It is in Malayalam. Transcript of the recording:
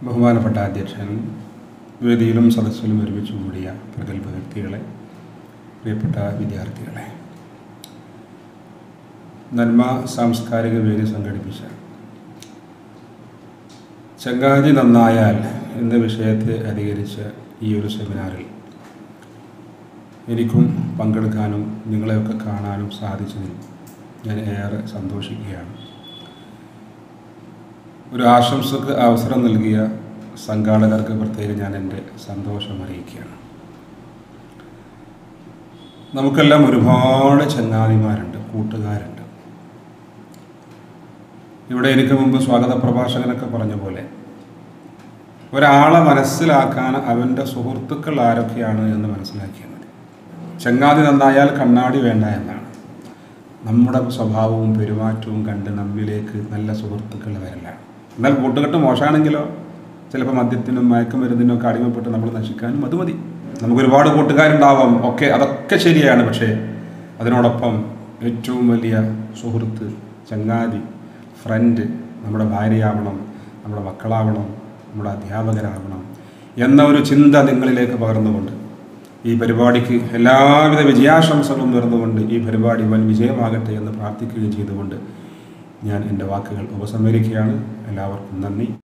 ബഹുമാനപ്പെട്ട അധ്യക്ഷൻ വേദിയിലും സദസ്സിലും ഒരുമിച്ച് കൂടിയ പ്രഗത്ഭ വ്യക്തികളെ പ്രിയപ്പെട്ട വിദ്യാർത്ഥികളെ നന്മ സാംസ്കാരിക വേദി സംഘടിപ്പിച്ച ചങ്ങാതി നന്നായാൽ എന്ന വിഷയത്തെ അധികരിച്ച ഈ ഒരു സെമിനാറിൽ എനിക്കും പങ്കെടുക്കാനും നിങ്ങളെയൊക്കെ കാണാനും സാധിച്ചതിൽ ഞാൻ ഏറെ സന്തോഷിക്കുകയാണ് ഒരു ആശംസക്ക് അവസരം നൽകിയ സംഘാടകർക്ക് പ്രത്യേകം ഞാൻ എൻ്റെ സന്തോഷം അറിയിക്കുകയാണ് നമുക്കെല്ലാം ഒരുപാട് ചങ്ങാതിമാരുണ്ട് കൂട്ടുകാരുണ്ട് ഇവിടെ എനിക്ക് മുമ്പ് സ്വാഗത പ്രഭാഷകനൊക്കെ പറഞ്ഞ പോലെ ഒരാളെ മനസ്സിലാക്കാൻ അവൻ്റെ സുഹൃത്തുക്കൾ ആരൊക്കെയാണ് എന്ന് മനസ്സിലാക്കിയാൽ മതി ചങ്ങാതി നന്നായാൽ കണ്ണാടി വേണ്ട എന്നാണ് നമ്മുടെ സ്വഭാവവും പെരുമാറ്റവും കണ്ട് നമ്മിലേക്ക് നല്ല സുഹൃത്തുക്കൾ വരലാണ് എന്നാൽ കൂട്ടുകെട്ട് മോശമാണെങ്കിലോ ചിലപ്പോൾ മദ്യത്തിനും മയക്കുമരുന്നിനും ഒക്കെ അടിമപ്പെട്ട് നമ്മൾ നശിക്കാനും അത് മതി നമുക്ക് ഒരുപാട് കൂട്ടുകാരുണ്ടാവാം ഒക്കെ അതൊക്കെ ശരിയാണ് പക്ഷേ അതിനോടൊപ്പം ഏറ്റവും വലിയ സുഹൃത്ത് ചങ്ങാതി ഫ്രണ്ട് നമ്മുടെ ഭാര്യയാവണം നമ്മുടെ മക്കളാവണം നമ്മുടെ അധ്യാപകരാവണം എന്ന ഒരു ചിന്ത നിങ്ങളിലേക്ക് പകർന്നുകൊണ്ട് ഈ പരിപാടിക്ക് എല്ലാവിധ വിജയാശംസകളും നേർന്നുകൊണ്ട് ഈ പരിപാടി വൻ വിജയമാകട്ടെ എന്ന് പ്രാർത്ഥിക്കുകയും ചെയ്തുകൊണ്ട് ഞാൻ എൻ്റെ വാക്കുകൾ ഉപസംഹരിക്കുകയാണ് എല്ലാവർക്കും നന്ദി